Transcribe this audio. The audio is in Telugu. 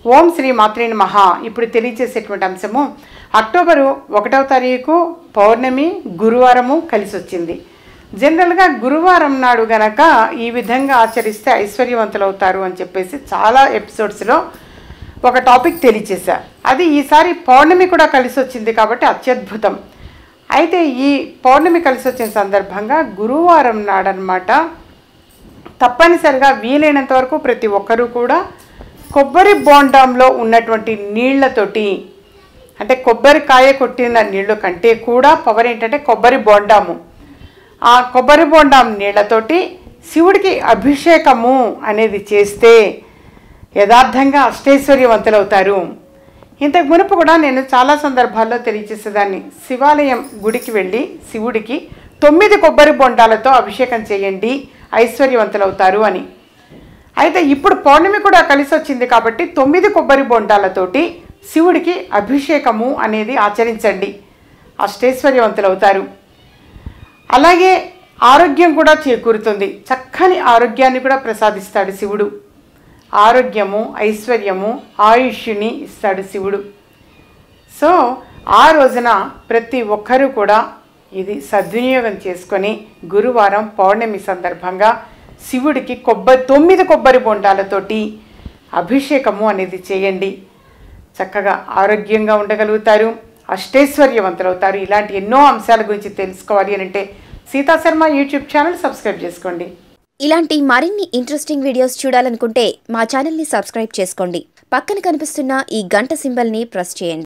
ఓం శ్రీ మాత్రే మహా ఇప్పుడు తెలియజేసేటువంటి అంశము అక్టోబరు ఒకటవ తారీఖు పౌర్ణమి గురువారము కలిసి వచ్చింది జనరల్గా గురువారం నాడు గనక ఈ విధంగా ఆచరిస్తే ఐశ్వర్యవంతులు అవుతారు అని చెప్పేసి చాలా ఎపిసోడ్స్లో ఒక టాపిక్ తెలియచేశా అది ఈసారి పౌర్ణమి కూడా కలిసి వచ్చింది కాబట్టి అత్యద్భుతం అయితే ఈ పౌర్ణమి కలిసి వచ్చిన సందర్భంగా గురువారం నాడనమాట తప్పనిసరిగా వీలైనంత వరకు ప్రతి ఒక్కరూ కూడా కొబ్బరి బోండంలో ఉన్నటువంటి నీళ్లతోటి అంటే కొబ్బరికాయ కొట్టిన నీళ్ళు కంటే కూడా పవర్ ఏంటంటే కొబ్బరి బోండాము ఆ కొబ్బరి బోండాం నీళ్లతోటి శివుడికి అభిషేకము అనేది చేస్తే యథార్థంగా అష్టైశ్వర్యవంతులవుతారు ఇంతకు మునుపు కూడా నేను చాలా సందర్భాల్లో తెలియజేసేదాన్ని శివాలయం గుడికి వెళ్ళి శివుడికి తొమ్మిది కొబ్బరి బొండాలతో అభిషేకం చేయండి ఐశ్వర్యవంతులవుతారు అని అయితే ఇప్పుడు పౌర్ణమి కూడా కలిసి వచ్చింది కాబట్టి తొమ్మిది కొబ్బరి బొండాలతోటి శివుడికి అభిషేకము అనేది ఆచరించండి అష్టైశ్వర్యవంతులవుతారు అలాగే ఆరోగ్యం కూడా చేకూరుతుంది చక్కని ఆరోగ్యాన్ని కూడా ప్రసాదిస్తాడు శివుడు ఆరోగ్యము ఐశ్వర్యము ఆయుష్ని ఇస్తాడు శివుడు సో ఆ రోజున ప్రతి ఒక్కరూ కూడా ఇది సద్వినియోగం చేసుకొని గురువారం పౌర్ణమి సందర్భంగా శివుడికి కొబ్బరి తొమ్మిది కొబ్బరి బొండాలతోటి అభిషేకము అనేది చేయండి చక్కగా ఆరోగ్యంగా ఉండగలుగుతారు అష్టైశ్వర్యవంతులవుతారు ఇలాంటి ఎన్నో అంశాల గురించి తెలుసుకోవాలి అని అంటే Sita Sharma YouTube channel subscribe చేసుకోండి ఇలాంటి మరిన్ని ఇంట్రెస్టింగ్ వీడియోస్ చూడాలనుకుంటే మా ఛానల్ని సబ్స్క్రైబ్ చేసుకోండి పక్కన కనిపిస్తున్న ఈ గంట సింబల్ని ప్రెస్ చేయండి